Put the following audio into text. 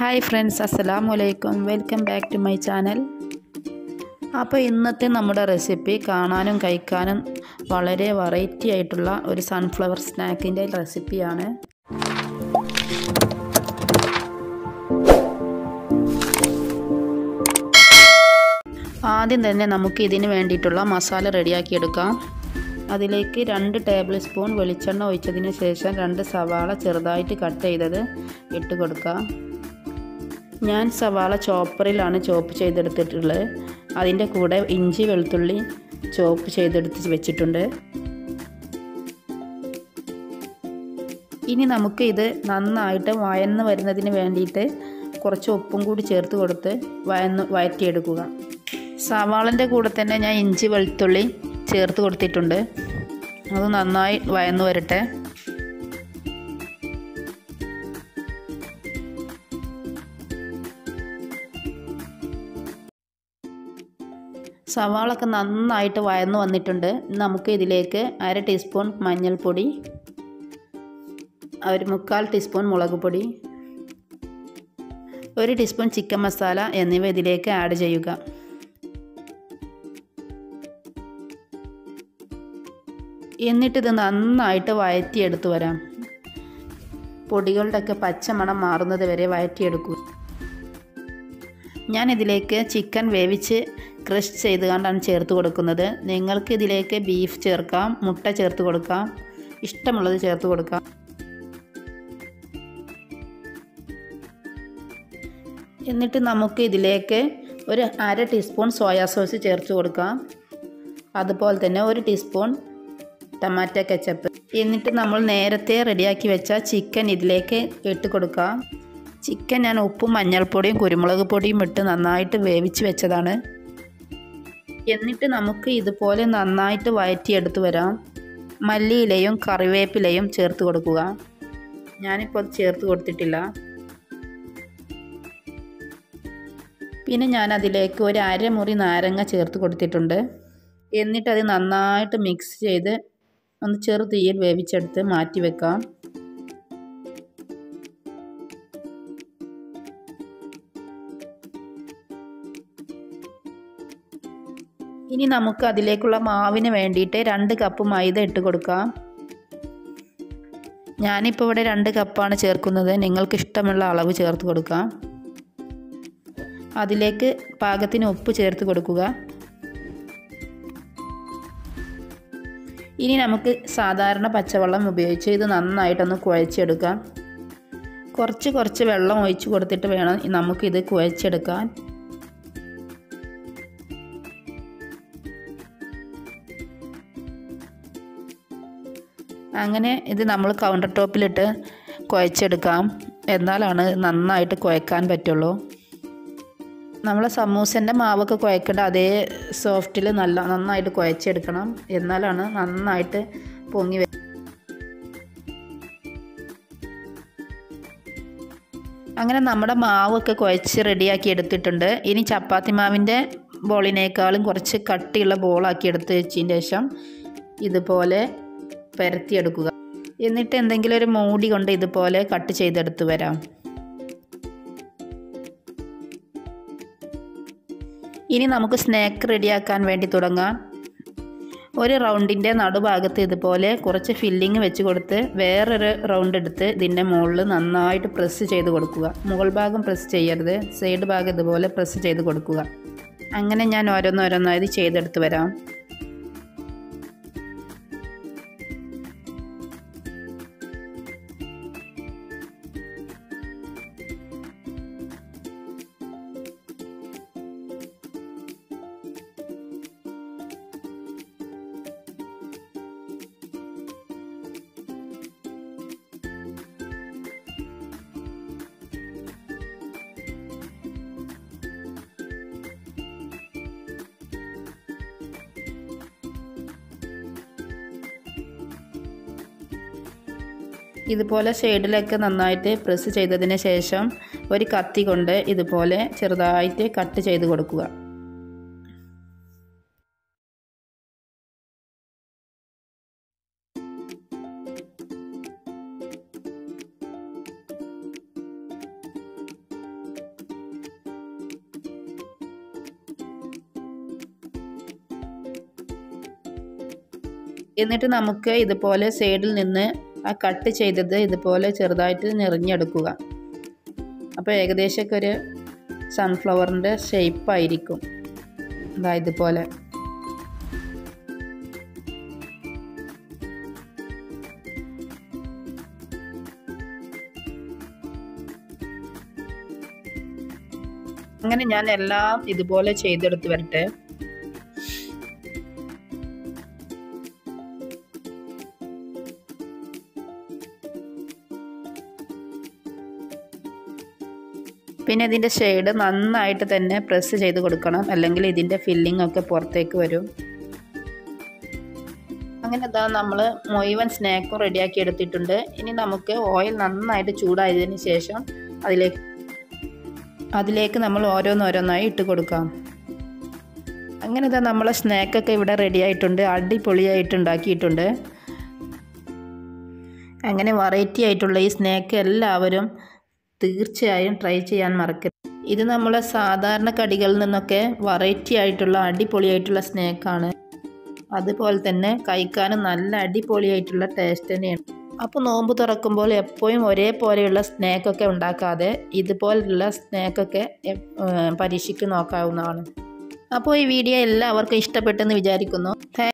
hi friends അസ്സലാമു അലൈക്കും welcome back to my channel അപ്പോൾ ഇന്നത്തെ നമ്മുടെ റെസിപ്പി കാണാനും കഴിക്കാനും വളരെ വെറൈറ്റി ആയിട്ടുള്ള ഒരു സൺഫ്ലവർ സ്നാക്കിൻ്റെ റെസിപ്പിയാണ് ആദ്യം തന്നെ നമുക്ക് ഇതിന് വേണ്ടിയിട്ടുള്ള മസാല റെഡിയാക്കി എടുക്കാം അതിലേക്ക് രണ്ട് ടേബിൾ സ്പൂൺ വെളിച്ചെണ്ണ ഒഴിച്ചതിന് ശേഷം രണ്ട് സവാള ചെറുതായിട്ട് കട്ട് ചെയ്തത് ഇട്ട് കൊടുക്കാം ഞാൻ സവാള ചോപ്പറിലാണ് ചോപ്പ് ചെയ്തെടുത്തിട്ടുള്ളത് അതിൻ്റെ കൂടെ ഇഞ്ചി വെളുത്തുള്ളി ചോപ്പ് ചെയ്തെടുത്ത് വെച്ചിട്ടുണ്ട് ഇനി നമുക്ക് ഇത് നന്നായിട്ട് വയന്ന് വരുന്നതിന് വേണ്ടിയിട്ട് കുറച്ച് ഉപ്പും കൂടി ചേർത്ത് കൊടുത്ത് വയന്ന് വയറ്റിയെടുക്കുക സവാളൻ്റെ കൂടെ തന്നെ ഞാൻ ഇഞ്ചി വെളുത്തുള്ളി ചേർത്ത് കൊടുത്തിട്ടുണ്ട് അത് നന്നായി വയന്ന് വരട്ടെ സവാളൊക്കെ നന്നായിട്ട് വയന്ന് വന്നിട്ടുണ്ട് നമുക്ക് ഇതിലേക്ക് അര ടീസ്പൂൺ മഞ്ഞൾപ്പൊടി ഒരു മുക്കാൽ ടീസ്പൂൺ മുളക് പൊടി ഒരു ടീസ്പൂൺ ചിക്കൻ മസാല എന്നിവ ഇതിലേക്ക് ആഡ് ചെയ്യുക എന്നിട്ടിത് നന്നായിട്ട് വഴറ്റിയെടുത്ത് വരാം പൊടികളുടെയൊക്കെ പച്ചമണം മാറുന്നത് വരെ വഴറ്റിയെടുക്കൂ ഞാൻ ഇതിലേക്ക് ചിക്കൻ വേവിച്ച് ക്രഷ് ചെയ്ത് കൊണ്ടാണ് ചേർത്ത് കൊടുക്കുന്നത് നിങ്ങൾക്ക് ഇതിലേക്ക് ബീഫ് ചേർക്കാം മുട്ട ചേർത്ത് കൊടുക്കാം ഇഷ്ടമുള്ളത് ചേർത്ത് കൊടുക്കാം എന്നിട്ട് നമുക്ക് ഇതിലേക്ക് ഒരു അര ടീസ്പൂൺ സോയാ സോസ് ചേർത്ത് കൊടുക്കാം അതുപോലെ തന്നെ ഒരു ടീസ്പൂൺ ടൊമാറ്റോ കെച്ചപ്പ് എന്നിട്ട് നമ്മൾ നേരത്തെ റെഡിയാക്കി വെച്ച ചിക്കൻ ഇതിലേക്ക് ഇട്ട് കൊടുക്കാം ചിക്കൻ ഞാൻ ഉപ്പും മഞ്ഞൾപ്പൊടിയും കുരുമുളക് പൊടിയും ഇട്ട് നന്നായിട്ട് വേവിച്ച് വെച്ചതാണ് എന്നിട്ട് നമുക്ക് ഇതുപോലെ നന്നായിട്ട് വഴറ്റിയെടുത്ത് വരാം മല്ലിയിലയും കറിവേപ്പിലയും ചേർത്ത് കൊടുക്കുക ഞാനിപ്പോൾ ചേർത്ത് കൊടുത്തിട്ടില്ല പിന്നെ ഞാൻ അതിലേക്ക് ഒരു അരമുറി നാരങ്ങ ചേർത്ത് കൊടുത്തിട്ടുണ്ട് എന്നിട്ട് അത് നന്നായിട്ട് മിക്സ് ചെയ്ത് ഒന്ന് ചെറു തീയിൽ വേവിച്ചെടുത്ത് മാറ്റി വെക്കാം ഇനി നമുക്ക് അതിലേക്കുള്ള മാവിന് വേണ്ടിയിട്ട് രണ്ട് കപ്പ് മൈദ ഇട്ട് കൊടുക്കാം ഞാനിപ്പോൾ ഇവിടെ രണ്ട് കപ്പാണ് ചേർക്കുന്നത് നിങ്ങൾക്ക് ഇഷ്ടമുള്ള അളവ് ചേർത്ത് കൊടുക്കാം അതിലേക്ക് പാകത്തിന് ഉപ്പ് ചേർത്ത് കൊടുക്കുക ഇനി നമുക്ക് സാധാരണ പച്ചവെള്ളം ഉപയോഗിച്ച് ഇത് നന്നായിട്ടൊന്ന് കുഴച്ചെടുക്കാം കുറച്ച് കുറച്ച് വെള്ളം ഒഴിച്ച് കൊടുത്തിട്ട് വേണം നമുക്കിത് കുഴച്ചെടുക്കാൻ അങ്ങനെ ഇത് നമ്മൾ കൗണ്ടർ ടോപ്പിലിട്ട് കുഴച്ചെടുക്കാം എന്നാലാണ് നന്നായിട്ട് കുഴക്കാൻ പറ്റുള്ളൂ നമ്മൾ സമൂസൻ്റെ മാവൊക്കെ കുഴക്കേണ്ട അതേ സോഫ്റ്റിൽ നല്ല നന്നായിട്ട് കുഴച്ചെടുക്കണം എന്നാലാണ് നന്നായിട്ട് പൊങ്ങി അങ്ങനെ നമ്മുടെ മാവൊക്കെ കുഴച്ച് റെഡിയാക്കി എടുത്തിട്ടുണ്ട് ഇനി ചപ്പാത്തി മാവിൻ്റെ ബോളിനേക്കാളും കുറച്ച് കട്ടിയുള്ള ബോളാക്കി എടുത്ത് വെച്ചതിന് ശേഷം ഇതുപോലെ പരത്തിയെടുക്കുക എന്നിട്ട് എന്തെങ്കിലും ഒരു മൂടി കൊണ്ട് ഇതുപോലെ കട്ട് ചെയ്തെടുത്ത് വരാം ഇനി നമുക്ക് സ്നാക്ക് റെഡിയാക്കാൻ വേണ്ടി തുടങ്ങാം ഒരു റൗണ്ടിൻ്റെ നടുഭാഗത്ത് ഇതുപോലെ കുറച്ച് ഫില്ലിങ് വെച്ച് കൊടുത്ത് വേറൊരു റൗണ്ട് എടുത്ത് ഇതിൻ്റെ മുകളിൽ നന്നായിട്ട് പ്രസ് ചെയ്ത് കൊടുക്കുക മുകൾ ഭാഗം പ്രസ് ചെയ്യരുത് സൈഡ് ഭാഗം ഇതുപോലെ പ്രസ് ചെയ്ത് കൊടുക്കുക അങ്ങനെ ഞാൻ ഓരോന്നോരോന്നായത് ചെയ്തെടുത്ത് വരാം ഇതുപോലെ സൈഡിലൊക്കെ നന്നായിട്ട് പ്രസ് ചെയ്തതിന് ശേഷം ഒരു കത്തി കൊണ്ട് ഇതുപോലെ ചെറുതായിട്ട് കട്ട് ചെയ്ത് കൊടുക്കുക എന്നിട്ട് നമുക്ക് ഇതുപോലെ സൈഡിൽ നിന്ന് ആ കട്ട് ചെയ്തത് ഇതുപോലെ ചെറുതായിട്ട് നിറഞ്ഞെടുക്കുക അപ്പോൾ ഏകദേശമൊക്കെ ഒരു സൺഫ്ലവറിൻ്റെ ഷേപ്പായിരിക്കും ഇതാ ഇതുപോലെ അങ്ങനെ ഞാൻ എല്ലാം ഇതുപോലെ ചെയ്തെടുത്ത് വരട്ടെ പിന്നെ ഇതിൻ്റെ ഷെയ്ഡ് നന്നായിട്ട് തന്നെ പ്രസ് ചെയ്ത് കൊടുക്കണം അല്ലെങ്കിൽ ഇതിൻ്റെ ഫില്ലിംഗ് ഒക്കെ പുറത്തേക്ക് വരും അങ്ങനെ ഇതാ നമ്മൾ മുഴുവൻ സ്നാക്കും റെഡിയാക്കി എടുത്തിട്ടുണ്ട് ഇനി നമുക്ക് ഓയിൽ നന്നായിട്ട് ചൂടായതിന് ശേഷം അതിലേക്ക് അതിലേക്ക് നമ്മൾ ഓരോന്നോരോന്നായി ഇട്ട് കൊടുക്കാം അങ്ങനെ ഇതാ നമ്മളെ സ്നാക്കൊക്കെ ഇവിടെ റെഡി ആയിട്ടുണ്ട് അടിപൊളിയായിട്ട് ഉണ്ടാക്കിയിട്ടുണ്ട് അങ്ങനെ വെറൈറ്റി ആയിട്ടുള്ള ഈ സ്നാക്ക് എല്ലാവരും തീർച്ചയായും ട്രൈ ചെയ്യാൻ മറക്കരുത് ഇത് നമ്മളെ സാധാരണ കടികളിൽ നിന്നൊക്കെ വെറൈറ്റി ആയിട്ടുള്ള അടിപൊളിയായിട്ടുള്ള സ്നാക്കാണ് അതുപോലെ തന്നെ കഴിക്കാനും നല്ല അടിപൊളിയായിട്ടുള്ള ടേസ്റ്റ് തന്നെയാണ് അപ്പോൾ നോമ്പ് തുറക്കുമ്പോൾ എപ്പോഴും ഒരേപോലെയുള്ള സ്നാക്കൊക്കെ ഉണ്ടാക്കാതെ ഇതുപോലുള്ള സ്നാക്കൊക്കെ പരീക്ഷിച്ച് നോക്കാവുന്നതാണ് അപ്പോൾ ഈ വീഡിയോ എല്ലാവർക്കും ഇഷ്ടപ്പെട്ടെന്ന് വിചാരിക്കുന്നു